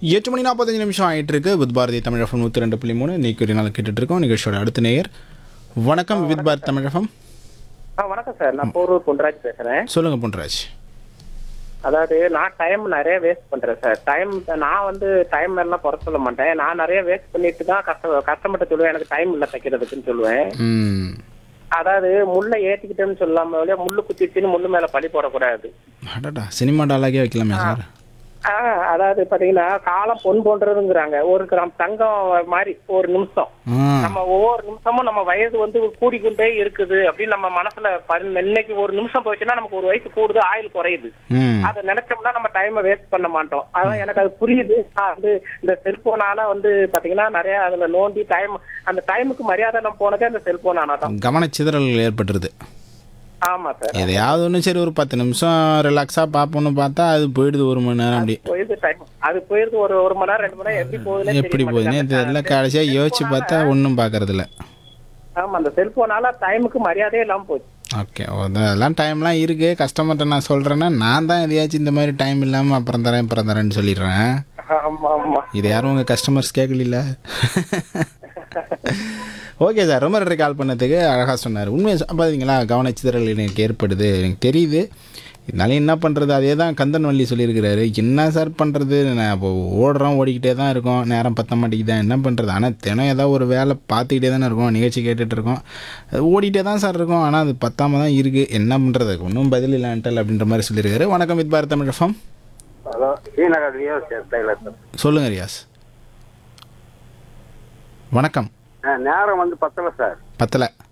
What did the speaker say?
எட்டு மணி நாற்பத்தஞ்சு நிமிஷம் ஆயிட்டு இருக்கு வித் பாரதி தமிழகம் நூற்றி ரெண்டு புள்ளி மூணு இன்னைக்கு ஒரு நாள் கேட்டுட்டு இருக்கோம் நிகழ்ச்சியோட அடுத்த நேயர் வணக்கம் வித் பாரதி தமிழகம் ஆ வணக்கம் சார் நான் போரூர் பொன்ராஜ் பேசுறேன் சொல்லுங்க பொன்ராஜ் அதாவது நான் டைம் நிறைய வேஸ்ட் பண்றேன் சார் டைம் நான் வந்து டைம் எல்லாம் குறை சொல்ல மாட்டேன் நான் நிறைய வேஸ்ட் பண்ணிட்டு தான் கஷ்ட கஷ்டப்பட்டு சொல்லுவேன் எனக்கு டைம் இல்லை தைக்கிறதுக்குன்னு சொல்லுவேன் ம் அதாவது முள்ளை ஏத்திக்கிட்டேன்னு சொல்லாம ஒழிய முள்ளு குத்திச்சுன்னு முள்ளு மேல பழி போடக்கூடாது அடடா சினிமா டாலாகே வைக்கலாமே சார் ஆ, அதாவது பாத்தீங்கன்னா காலம் பொன் போன்றதுங்கிறாங்க ஒரு கிராம் தங்கம் மாதிரி ஒரு நிமிஷம் ஆ நம்ம ஒவ்வொரு நிமிஷமும் நம்ம வயது வந்து கூடிக்கொண்டே இருக்குது அப்படின்னு நம்ம மனசுல பரி- இன்னைக்கு ஒரு நிமிஷம் போச்சுன்னா நமக்கு ஒரு வயசு கூடுது ஆயுள் குறையுது ம் அதை நினைச்சோம்னா நம்ம டைமை வேஸ்ட் பண்ண மாட்டோம் அதான் எனக்கு அது புரியுது நான் வந்து இந்த செல்போனால வந்து பாத்தீங்கன்னா நிறைய அதுல நோண்டி டைம் அந்த டைமுக்கு மரியாதை நம்ம போனதே அந்த செல்போனால தான் கவனச்சிதறல் ஏற்பட்டுருது ஆமா சார் எதையாவது ஒன்று சரி ஒரு பத்து நிமிஷம் ரிலாக்ஸாக பார்ப்போம்னு பார்த்தா அது போயிடுது ஒரு மணி நேரம் அப்படி போயிருது டைம் அது போயிருது ஒரு ஒரு மணி நேரம் ரெண்டு மணி நேரம் எப்படி போகுதுன்னு எப்படி போகுதுன்னே தெரியல கடைசியாக யோசிச்சு பார்த்தா ஒன்றும் பார்க்கறதில்ல ஆமா அந்த செல்போனால டைமுக்கு மரியாதையே இல்லாம போச்சு ஓகே அதெல்லாம் டைம்லாம் இருக்குது கஸ்டமர்கிட்ட நான் சொல்கிறேன்னா நான் தான் எதையாச்சும் இந்த மாதிரி டைம் இல்லாமல் அப்புறம் தரேன் அப்புறம் தரேன்னு சொல்லிடுறேன் ஆமா ஆமா இது யாரும் உங்கள் கஸ்டமர்ஸ் கேட்கல ஓகே சார் ரொம்ப நன்றி கால் பண்ணதுக்கு அழகாக சொன்னார் உண்மையை சொ- பார்த்தீங்களா கவனச்சிதறல் எனக்கு ஏற்படுது எனக்கு தெரியுது இருந்தாலும் என்ன பண்ணுறது அதே தான் கந்தன் வள்ளி சொல்லியிருக்கிறாரு என்ன சார் பண்ணுறது நான் இப்போ ஓடுறோம் ஓடிக்கிட்டே தான் இருக்கோம் நேரம் பத்த மாட்டேங்குது என்ன பண்ணுறது ஆனால் தினம் ஏதாவது ஒரு வேலை பார்த்துக்கிட்டே தானே இருக்கோம் நிகழ்ச்சி கேட்டுட்டு இருக்கோம் அது ஓடிட்டே தான் சார் இருக்கும் ஆனால் அது பத்தாம தான் இருக்குது என்ன பண்ணுறது ஒன்றும் பதில் இல்லான்ட்டல் அப்படின்ற மாதிரி சொல்லியிருக்காரு வணக்கம் with Bharat Tamil FM hello Srinagar Riyas tailor sir சொல்லுங்கள் ரியாஸ் வணக்கம் ஆ, நேரம் வந்து பத்தல சார் பத்தலை